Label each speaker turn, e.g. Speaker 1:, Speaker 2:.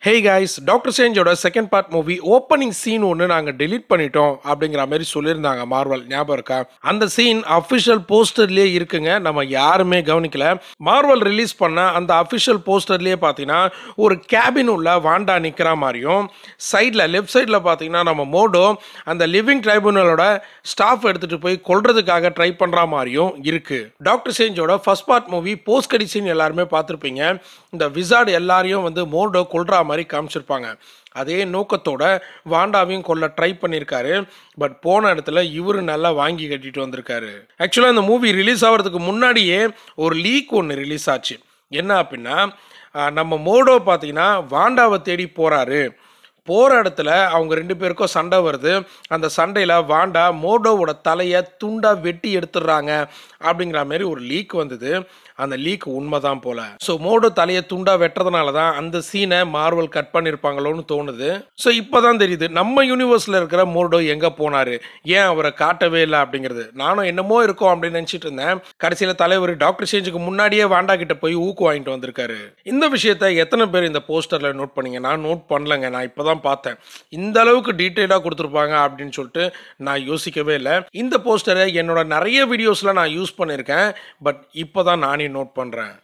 Speaker 1: ஹே guys doctor சேஞ்சோட second part movie opening scene ஒன்று நாங்கள் delete பண்ணிட்டோம் அப்படிங்கிற மாதிரி சொல்லியிருந்தாங்க மார்வல் ஞாபகம் இருக்கா அந்த சீன் அஃபிஷியல் போஸ்டர்லேயே இருக்குங்க நம்ம யாருமே கவனிக்கல மார்வல் ரிலீஸ் பண்ண அந்த அஃபிஷியல் போஸ்டர்லேயே பார்த்தீங்கன்னா ஒரு கேபின் உள்ள வாண்டா நிற்கிற மாதிரியும் சைடில் லெஃப்ட் சைடில் பார்த்தீங்கன்னா நம்ம மோடோ அந்த லிவிங் ட்ரைபுனலோட ஸ்டாஃப் எடுத்துகிட்டு போய் கொல்றதுக்காக ட்ரை பண்ணுற மாதிரியும் இருக்குது டாக்டர் சேஞ்சோட ஃபர்ஸ்ட் பார்ட் மூவி போஸ்ட் கடி சீன் எல்லாருமே பார்த்துருப்பீங்க இந்த விசார்டு எல்லாரையும் வந்து மோடோ கொல்ற மாதிரி காமிச்சிருப்பாங்க அதே நோக்கத்தோட வாண்டாவையும் கொல்ல ட்ரை பண்ணியிருக்காரு பட் போன இடத்துல இவரு நல்லா வாங்கி கட்டிட்டு வந்திருக்காரு ஆக்சுவலாக இந்த மூவி ரிலீஸ் ஆகிறதுக்கு முன்னாடியே ஒரு லீக் ஒன்று ரிலீஸ் ஆச்சு என்ன அப்படின்னா ஆஹ், நம்ம மோடோ பார்த்தீங்கன்னா வாண்டாவை தேடி போகிறாரு போகிற இடத்துல அவங்க ரெண்டு பேருக்கும் சண்டை வருது அந்த சண்டையில் வாண்டா மோடோவோட தலையை துண்டா வெட்டி எடுத்துடுறாங்க அப்படிங்கிற மாதிரி ஒரு லீக் வந்தது அந்த லீக் உண்மைதான் போல ஸோ மோடோ தலையை துண்டா வெட்டுறதுனால தான் அந்த சீனை மார்வல் கட் பண்ணியிருப்பாங்களோன்னு தோணுது ஸோ இப்போ தான் தெரியுது நம்ம யூனிவர்ஸில் இருக்கிற மோடோ எங்கே போனார் ஏன் அவரை காட்டவே இல்லை அப்படிங்கிறது நானும் என்னமோ இருக்கோம் அப்படின்னு நினச்சிட்டு இருந்தேன் கடைசியில் தலைவர் டாக்டர் சேஞ்சுக்கு முன்னாடியே வாண்டா கிட்ட போய் ஊக்கு வாங்கிட்டு வந்திருக்காரு இந்த விஷயத்த எத்தனை பேர் இந்த போஸ்டரில் நோட் பண்ணீங்க நான் நோட் பண்ணலங்க நான் இப்போ தான் பார்த்தேன் இந்த அளவுக்கு டீட்டெயிலாக கொடுத்துருப்பாங்க அப்படின்னு சொல்லிட்டு நான் யோசிக்கவே இல்லை இந்த போஸ்டரை என்னோட நிறைய வீடியோஸில் நான் யூஸ் பண்ணியிருக்கேன் பட் இப்போ தான் நானே நோட் பண்ணுறேன்